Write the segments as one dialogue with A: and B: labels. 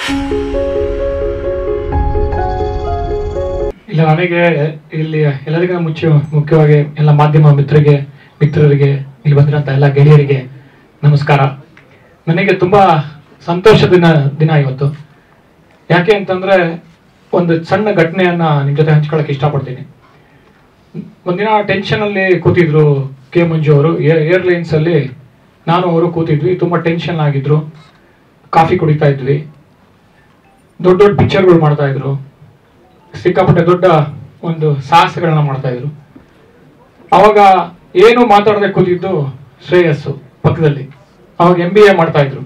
A: ಇಲ್ಲ ನನಗೆ ಇಲ್ಲಿ ಎಲ್ಲರಿಗಿಂತ ಮುಖ್ಯ ಮುಖ್ಯವಾಗಿ ಎಲ್ಲ ಮಾಧ್ಯಮ ಮಿತ್ರರಿಗೆ ಮಿತ್ರರಿಗೆ ಇಲ್ಲಿ ಬಂದಿರೋಂಥ ಎಲ್ಲ ಗೆಳೆಯರಿಗೆ ನಮಸ್ಕಾರ ನನಗೆ ತುಂಬಾ ಸಂತೋಷದ ದಿನ ದಿನ ಇವತ್ತು ಯಾಕೆ ಅಂತಂದ್ರೆ ಒಂದು ಸಣ್ಣ ಘಟನೆಯನ್ನ ನಿಮ್ ಜೊತೆ ಹಂಚ್ಕೊಳಕ್ ಇಷ್ಟಪಡ್ತೀನಿ ಒಂದಿನ ಟೆನ್ಷನ್ ಅಲ್ಲಿ ಕೂತಿದ್ರು ಕೆ ಮಂಜು ಅವರು ಏರ್ಲೈನ್ಸ್ ಅಲ್ಲಿ ನಾನು ಅವರು ಕೂತಿದ್ವಿ ತುಂಬಾ ಟೆನ್ಷನ್ ಆಗಿದ್ರು ಕಾಫಿ ಕುಡಿತಾ ಇದ್ವಿ ದೊಡ್ಡ ದೊಡ್ಡ ಪಿಕ್ಚರ್ಗಳು ಮಾಡ್ತಾ ಇದ್ರು ಸಿಕ್ಕಾಪಟ್ಟೆ ದೊಡ್ಡ ಒಂದು ಸಾಹಸಗಳನ್ನ ಮಾಡ್ತಾ ಇದ್ರು ಅವಾಗ ಏನು ಮಾತಾಡದೆ ಕೂತಿದ್ದು ಶ್ರೇಯಸ್ಸು ಪಕ್ಕದಲ್ಲಿ ಅವಾಗ ಎಂ ಬಿ ಎ ಮಾಡ್ತಾ ಇದ್ರು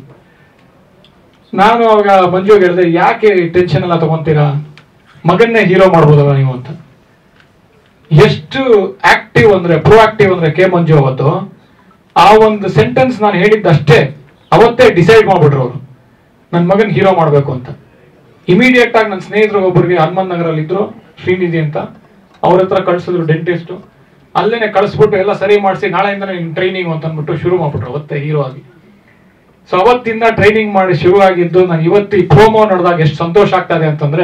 A: ನಾನು ಅವಾಗ ಮಂಜುಗೆ ಹೇಳಿದೆ ಯಾಕೆ ಟೆನ್ಷನ್ ಎಲ್ಲ ತಗೊಂತೀರಾ ಮಗನ್ನೇ ಹೀರೋ ಮಾಡ್ಬೋದಲ್ಲ ನೀವು ಅಂತ ಎಷ್ಟು ಆಕ್ಟಿವ್ ಅಂದ್ರೆ ಪ್ರೊ ಆಕ್ಟಿವ್ ಅಂದ್ರೆ ಕೆ ಮಂಜು ಅವತ್ತು ಆ ಒಂದು ಸೆಂಟೆನ್ಸ್ ನಾನು ಹೇಳಿದ್ದಷ್ಟೇ ಅವತ್ತೇ ಡಿಸೈಡ್ ಮಾಡ್ಬಿಟ್ರು ಅವರು ನನ್ನ ಮಗನ್ ಹೀರೋ ಮಾಡ್ಬೇಕು ಅಂತ ಇಮಿಡಿಯೇಟ್ ಆಗಿ ನನ್ನ ಸ್ನೇಹಿತರು ಒಬ್ಬರಿಗೆ ಹನುಮಂತ ನಗರಲ್ಲಿ ಇದ್ರು ಶ್ರೀನಿಧಿ ಅಂತ ಅವ್ರ ಹತ್ರ ಕಳ್ಸಿದ್ರು ಡೆಂಟಿಸ್ಟ್ ಅಲ್ಲೇನೆ ಕಳಿಸ್ಬಿಟ್ಟು ಎಲ್ಲ ಸರಿ ಮಾಡಿಸಿ ನಾಳೆಯಿಂದ ನಿನ್ ಟ್ರೈನಿಂಗ್ ಅಂತ ಅಂದ್ಬಿಟ್ಟು ಶುರು ಮಾಡ್ಬಿಟ್ರು ಅವತ್ತೇ ಹೀರೋ ಆಗಿ ಸೊ ಅವತ್ತಿಂದ ಟ್ರೈನಿಂಗ್ ಮಾಡಿ ಶುರು ಆಗಿದ್ದು ನಾನು ಇವತ್ತು ಈ ಪ್ರೋಮೋ ನೋಡಿದಾಗ ಎಷ್ಟು ಸಂತೋಷ ಆಗ್ತಾ ಇದೆ ಅಂತಂದ್ರೆ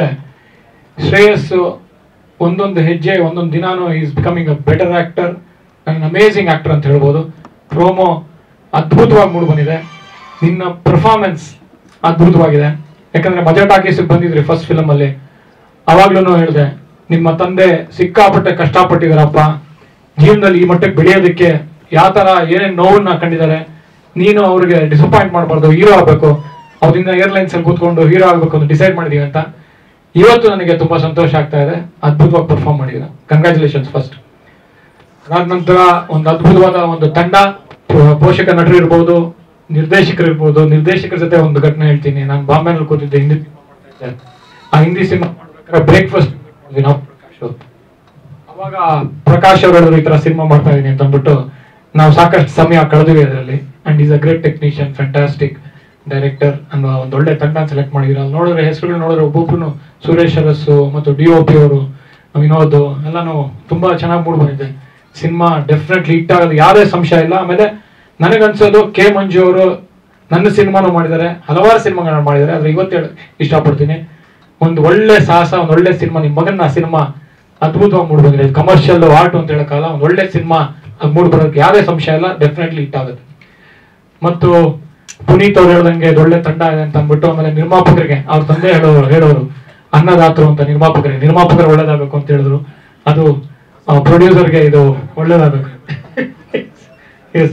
A: ಶ್ರೇಯಸ್ ಒಂದೊಂದು ಹೆಜ್ಜೆ ಒಂದೊಂದು ದಿನಾನು is becoming a better actor ನನ್ನ ಅಮೇಸಿಂಗ್ ಆಕ್ಟರ್ ಅಂತ ಹೇಳ್ಬೋದು ಪ್ರೋಮೋ ಅದ್ಭುತವಾಗಿ ಮೂಡ್ ಬಂದಿದೆ ನಿನ್ನ ಪರ್ಫಾರ್ಮೆನ್ಸ್ ಅದ್ಭುತವಾಗಿದೆ ಯಾಕಂದ್ರೆ ಮಜಾ ಟಾಕೀಸ್ ಬಂದಿದ್ರಿ ಫಸ್ಟ್ ಫಿಲಮ್ ಅಲ್ಲಿ ಅವಾಗ್ಲೂ ಹೇಳಿದೆ ನಿಮ್ಮ ತಂದೆ ಸಿಕ್ಕಾಪಟ್ಟೆ ಕಷ್ಟಪಟ್ಟಿದಾರಪ್ಪ ಜೀವನದಲ್ಲಿ ಈ ಮಟ್ಟಕ್ಕೆ ಬೆಳೆಯೋದಕ್ಕೆ ಯಾವ ತರ ಏನೇನ್ ನೋವನ್ನ ಕಂಡಿದ್ದಾರೆ ನೀನು ಅವ್ರಿಗೆ ಡಿಸಪಾಯಿಂಟ್ ಮಾಡಬಾರ್ದು ಹೀರೋ ಆಗ್ಬೇಕು ಅವ್ರಿಂದ ಏರ್ಲೈನ್ಸ್ ಅಲ್ಲಿ ಕೂತ್ಕೊಂಡು ಹೀರೋ ಆಗ್ಬೇಕು ಅಂತ ಡಿಸೈಡ್ ಮಾಡಿದೀವಿ ಅಂತ ಇವತ್ತು ನನಗೆ ತುಂಬಾ ಸಂತೋಷ ಆಗ್ತಾ ಇದೆ ಅದ್ಭುತವಾಗಿ ಪರ್ಫಾರ್ಮ್ ಮಾಡಿದ್ದೀರಾ ಕಂಗ್ರ್ಯಾಚುಲೇಷನ್ಸ್ ಫಸ್ಟ್ ಅದಾದ ನಂತರ ಒಂದು ಅದ್ಭುತವಾದ ಒಂದು ತಂಡ ಪೋ- ಪೋಷಕ ನಟರು ಇರ್ಬೋದು ನಿರ್ದೇಶಕರು ಇರ್ಬೋದು ನಿರ್ದೇಶಕರ ಜೊತೆ ಒಂದು ಘಟನೆ ಹೇಳ್ತೀನಿ ನಾನು ಬಾಂಬೆನಲ್ಲಿ ಕೂತಿದ್ದೆ ಹಿಂದಿ ಸಿನಿಮಾ ಮಾಡ್ತಾ ಇದ್ದೆ ಆ ಹಿಂದಿ ಸಿನಿಮಾ ಮಾಡ್ಬೇಕಾದ್ರೆ ಬ್ರೇಕ್ಫಾಸ್ಟ್ ನಾವು ಪ್ರಕಾಶ್ ಅವ್ರು. ಅವಾಗ ಪ್ರಕಾಶ್ ಅವರು ಹೇಳಿದ್ರು ಈ ತರ ಸಿನಿಮಾ ಮಾಡ್ತಾ ಇದೀನಿ ಅಂತ ಅಂದ್ಬಿಟ್ಟು ನಾವು ಸಾಕಷ್ಟು ಸಮಯ ಕಳೆದ್ವಿ ಅದರಲ್ಲಿ and is a great technician fantastic director ಅನ್ನೋ ಒಂದು ಒಳ್ಳೆ ತಂಡ ಸೆಲೆಕ್ಟ್ ಮಾಡಿದ್ರು ಅಲ್ಲಿ ನೋಡಿದ್ರೆ ಹೆಸರುಗಳು ನೋಡಿದ್ರೆ ಒಬ್ಬೊಬ್ರು ಸುರೇಶ್ ಅರಸು ಮತ್ತು ಡಿ ಒ ಪಿ ಅವರು ವಿನೋದ್ ಎಲ್ಲಾನು ತುಂಬಾ ಚೆನ್ನಾಗಿ ಮೂಡ್ ಬಂದಿದೆ ಸಿನಿಮಾ ಡೆಫಿನೆಟ್ಲಿ ಹಿಟ್ ಆಗೋದು ಯಾವುದೇ ಸಂಶಯ ಇಲ್ಲ ಆಮೇಲೆ ನನಗನ್ಸೋದು ಕೆ ಮಂಜು ಅವರು ನನ್ನ ಸಿನಿಮಾನು ಮಾಡಿದ್ದಾರೆ ಹಲವಾರು ಸಿನಿಮಾಗಳನ್ನ ಮಾಡಿದ್ದಾರೆ ಆದ್ರೆ ಇವತ್ತು ಹೇಳ ಇಷ್ಟಪಡ್ತೀನಿ ಒಂದು ಒಳ್ಳೆ ಸಾಹಸ ಒಂದು ಒಳ್ಳೆ ಸಿನಿಮಾ ನಿಮ್ಮ ಮಗನ ಸಿನಿಮಾ ಅದ್ಭುತವಾಗಿ ಮೂಡ್ ಬಂದಿದೆ ಕಮರ್ಷಿಯಲ್ ಆರ್ಟ್ ಅಂತ ಹೇಳಕ್ಕಲ್ಲ ಒಂದು ಒಳ್ಳೆ ಸಿನಿಮಾ ಮೂಡ್ ಬರೋದಕ್ಕೆ ಯಾವುದೇ ಸಂಶಯ ಇಲ್ಲ ಡೆಫಿನೆಟ್ಲಿ ಹಿಟ್ ಆಗುತ್ತೆ ಮತ್ತು ಪುನೀತ್ ಅವ್ರು ಹೇಳ್ದಂಗೆ ಇದು ಒಳ್ಳೆ ತಂಡ ಇದೆ ಅಂತ ಅಂದ್ಬಿಟ್ಟು ಆಮೇಲೆ ನಿರ್ಮಾಪಕರಿಗೆ ಅವ್ರ ತಂದೆ ಹೇಳೋರು ಹೇಳೋರು ಅನ್ನದಾತರು ಅಂತ ನಿರ್ಮಾಪಕರಿಗೆ ನಿರ್ಮಾಪಕರು ಒಳ್ಳೇದಾಗಬೇಕು ಅಂತ ಹೇಳಿದ್ರು ಅದು ಪ್ರೊಡ್ಯೂಸರ್ಗೆ ಇದು ಒಳ್ಳೇದಾಗಬೇಕು ಎಸ್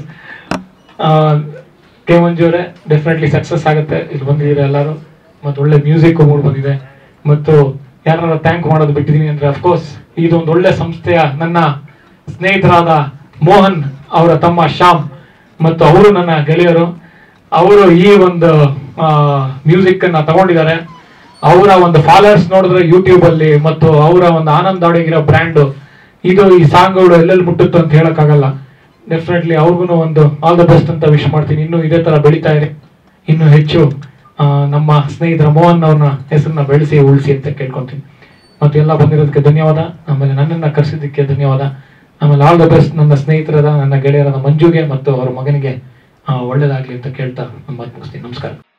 A: ಕೆ ಮಂಜು ಅವರೇ ಡೆಫಿನೆಟ್ಲಿ ಸಕ್ಸಸ್ ಆಗುತ್ತೆ ಇಲ್ಲಿ ಬಂದಿದ್ದೀರಾ ಎಲ್ಲರೂ ಮತ್ತು ಒಳ್ಳೆ ಮ್ಯೂಸಿಕ್ ಮೂಡ್ ಬಂದಿದೆ ಮತ್ತು ಯಾರನ್ನ ಥ್ಯಾಂಕ್ ಮಾಡೋದು ಬಿಟ್ಟಿದ್ದೀನಿ ಅಂದ್ರೆ ಅಫ್ಕೋರ್ಸ್ ಇದೊಂದು ಒಳ್ಳೆ ಸಂಸ್ಥೆಯ ನನ್ನ ಸ್ನೇಹಿತರಾದ ಮೋಹನ್ ಅವರ ತಮ್ಮ ಶ್ಯಾಮ್ ಮತ್ತು ಅವರು ನನ್ನ ಗೆಳೆಯರು ಅವರು ಈ ಒಂದು ಮ್ಯೂಸಿಕ್ ಅನ್ನ ತಗೊಂಡಿದ್ದಾರೆ ಅವರ ಒಂದು ಫಾಲೋವರ್ಸ್ ನೋಡಿದ್ರೆ ಯೂಟ್ಯೂಬ್ ಅಲ್ಲಿ ಮತ್ತು ಅವರ ಒಂದು ಆನಂದ್ ಅಡಗಿರೋ ಬ್ರ್ಯಾಂಡ್ ಇದು ಈ ಸಾಂಗ್ಗಳು ಎಲ್ಲೆಲ್ಲಿ ಮುಟ್ಟುತ್ತೋ ಅಂತ ಹೇಳಕ್ಕಾಗಲ್ಲ ಡೆಫಿನೆಟ್ಲಿ ಅವ್ರಿಗೂ ಒಂದು ಆಲ್ ದ ಬೆಸ್ಟ್ ಅಂತ ವಿಶ್ ಮಾಡ್ತೀನಿ ಇನ್ನು ಇದೇ ತರ ಬೆಳೀತಾ ಇದೆ ಇನ್ನು ಹೆಚ್ಚು ಆ, ನಮ್ಮ ಸ್ನೇಹಿತರ ಮೋಹನ್ ಅವ್ರನ್ನ ಹೆಸರನ್ನ ಬೆಳೆಸಿ ಉಳಿಸಿ ಅಂತ ಕೇಳ್ಕೊಂತೀನಿ ಮತ್ತು ಎಲ್ಲ ಬಂದಿರೋದಕ್ಕೆ ಧನ್ಯವಾದ ಆಮೇಲೆ ನನ್ನನ್ನ ಕರೆಸಿದ್ದಕ್ಕೆ ಧನ್ಯವಾದ ಆಮೇಲೆ ಆಲ್ ದ ಬೆಸ್ಟ್ ನನ್ನ ಸ್ನೇಹಿತರಾದ ನನ್ನ ಗೆಳೆಯರಾದ ಮಂಜುಗೆ ಮತ್ತು ಅವರ ಮಗನಿಗೆ ಆ, ಒಳ್ಳೇದಾಗ್ಲಿ ಅಂತ ಕೇಳ್ತಾ ನಮ್ಮ ಮಾತು ಮುಗಿಸ್ತೀನಿ ನಮಸ್ಕಾರ